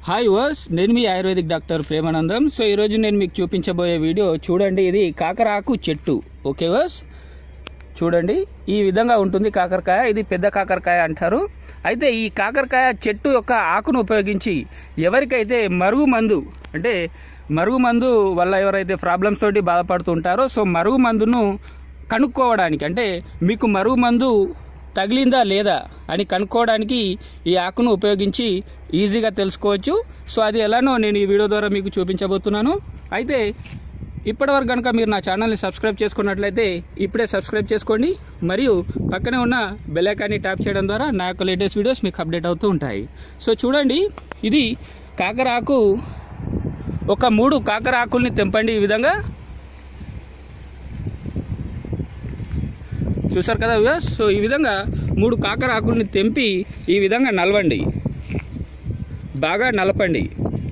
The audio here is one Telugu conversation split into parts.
హాయ్ వాస్ నేను మీ ఆయుర్వేదిక్ డాక్టర్ ప్రేమానందం సో ఈరోజు నేను మీకు చూపించబోయే వీడియో చూడండి ఇది కాకరాకు చెట్టు ఓకే వాస్ చూడండి ఈ విధంగా ఉంటుంది కాకరకాయ ఇది పెద్ద కాకరకాయ అంటారు అయితే ఈ కాకరకాయ చెట్టు యొక్క ఆకును ఉపయోగించి ఎవరికైతే మరుగు మందు అంటే మరుగు మందు వల్ల ఎవరైతే ప్రాబ్లమ్స్ తోటి బాధపడుతుంటారో సో మరుగు మందును కనుక్కోవడానికి అంటే మీకు మరుగు మందు తగిలిందా లేదా అని కనుక్కోవడానికి ఈ ఆకును ఉపయోగించి ఈజీగా తెలుసుకోవచ్చు సో అది ఎలానో నేను ఈ వీడియో ద్వారా మీకు చూపించబోతున్నాను అయితే ఇప్పటివరకు కనుక మీరు నా ఛానల్ని సబ్స్క్రైబ్ చేసుకున్నట్లయితే ఇప్పుడే సబ్స్క్రైబ్ చేసుకోండి మరియు పక్కనే ఉన్న బెల్ ఐకాన్ని ట్యాప్ చేయడం ద్వారా నా యొక్క లేటెస్ట్ వీడియోస్ మీకు అప్డేట్ అవుతూ ఉంటాయి సో చూడండి ఇది కాకరాకు ఒక మూడు కాకర ఆకుల్ని తెంపండి ఈ విధంగా చూసారు కదా వ్యూస్ సో ఈ విధంగా మూడు కాకర ఆకుల్ని తెంపి ఈ విధంగా నలవండి బాగా నలపండి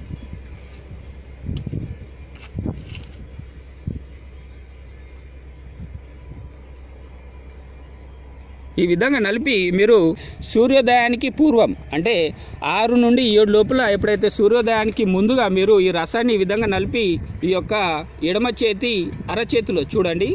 ఈ విధంగా నలిపి మీరు సూర్యోదయానికి పూర్వం అంటే ఆరు నుండి ఏడు లోపల ఎప్పుడైతే సూర్యోదయానికి ముందుగా మీరు ఈ రసాన్ని ఈ విధంగా నలిపి ఈ యొక్క ఎడమ చేతి అరచేతిలో చూడండి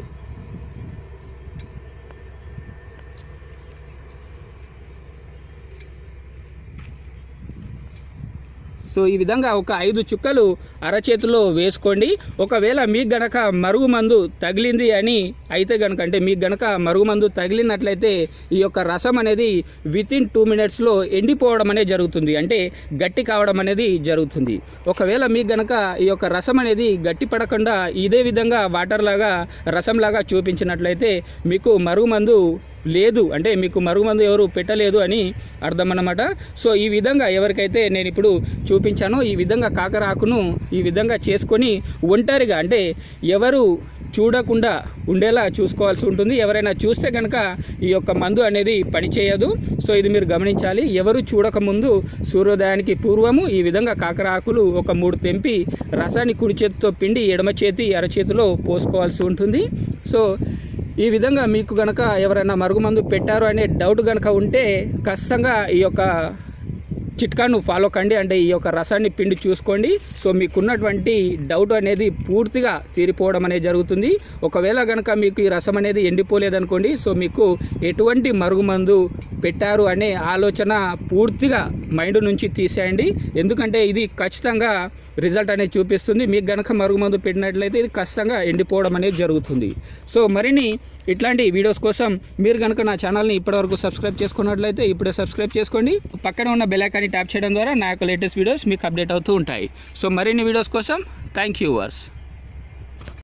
సో ఈ విధంగా ఒక ఐదు చుక్కలు అరచేతిలో వేసుకోండి ఒకవేళ మీకు గనక మరుగు మందు తగిలింది అని అయితే గనక అంటే మీకు గనక మరుగు మందు తగిలినట్లయితే ఈ యొక్క రసం అనేది విత్ ఇన్ టూ మినిట్స్లో ఎండిపోవడం అనేది జరుగుతుంది అంటే గట్టి కావడం అనేది జరుగుతుంది ఒకవేళ మీకు గనక ఈ యొక్క రసం అనేది గట్టి పడకుండా ఇదే విధంగా వాటర్ లాగా రసం లాగా చూపించినట్లయితే మీకు మరుగు మందు లేదు అంటే మీకు మరుగుమందు ఎవరు పెట్టలేదు అని అర్థం అన్నమాట సో ఈ విధంగా ఎవరికైతే నేను ఇప్పుడు చూపించానో ఈ విధంగా కాకర ఆకును ఈ విధంగా చేసుకొని ఒంటరిగా అంటే ఎవరు చూడకుండా ఉండేలా చూసుకోవాల్సి ఉంటుంది ఎవరైనా చూస్తే కనుక ఈ యొక్క మందు అనేది పనిచేయదు సో ఇది మీరు గమనించాలి ఎవరు చూడకముందు సూర్యోదయానికి పూర్వము ఈ విధంగా కాకర ఆకులు ఒక మూడు తెంపి రసాన్ని కుడి చేతితో పిండి ఎడమ చేతి అరచేతిలో పోసుకోవాల్సి ఉంటుంది సో ఈ విధంగా మీకు గనక ఎవరైనా మరుగుమందు పెట్టారు అనే డౌట్ గనక ఉంటే ఖచ్చితంగా ఈ యొక్క చిట్కాను ఫాలో కండి అంటే ఈ యొక్క రసాన్ని పిండి చూసుకోండి సో మీకున్నటువంటి డౌట్ అనేది పూర్తిగా తీరిపోవడం అనేది జరుగుతుంది ఒకవేళ కనుక మీకు ఈ రసం అనేది ఎండిపోలేదనుకోండి సో మీకు ఎటువంటి మరుగుమందు పెట్టారు అనే ఆలోచన పూర్తిగా మైండ్ నుంచి తీసేయండి ఎందుకంటే ఇది ఖచ్చితంగా రిజల్ట్ అనేది చూపిస్తుంది మీకు గనక మరుగుమందు పెట్టినట్లయితే ఇది ఖచ్చితంగా ఎండిపోవడం అనేది జరుగుతుంది సో మరిన్ని ఇట్లాంటి వీడియోస్ కోసం మీరు కనుక నా ఛానల్ని ఇప్పటివరకు సబ్స్క్రైబ్ చేసుకున్నట్లయితే ఇప్పుడే సబ్స్క్రైబ్ చేసుకోండి పక్కన ఉన్న బెల్ ఐకాన్ని ట్యాప్ చేయడం ద్వారా నా యొక్క లేటెస్ట్ వీడియోస్ మీకు అప్డేట్ అవుతూ ఉంటాయి సో మరిన్ని వీడియోస్ కోసం థ్యాంక్ యూ వర్స్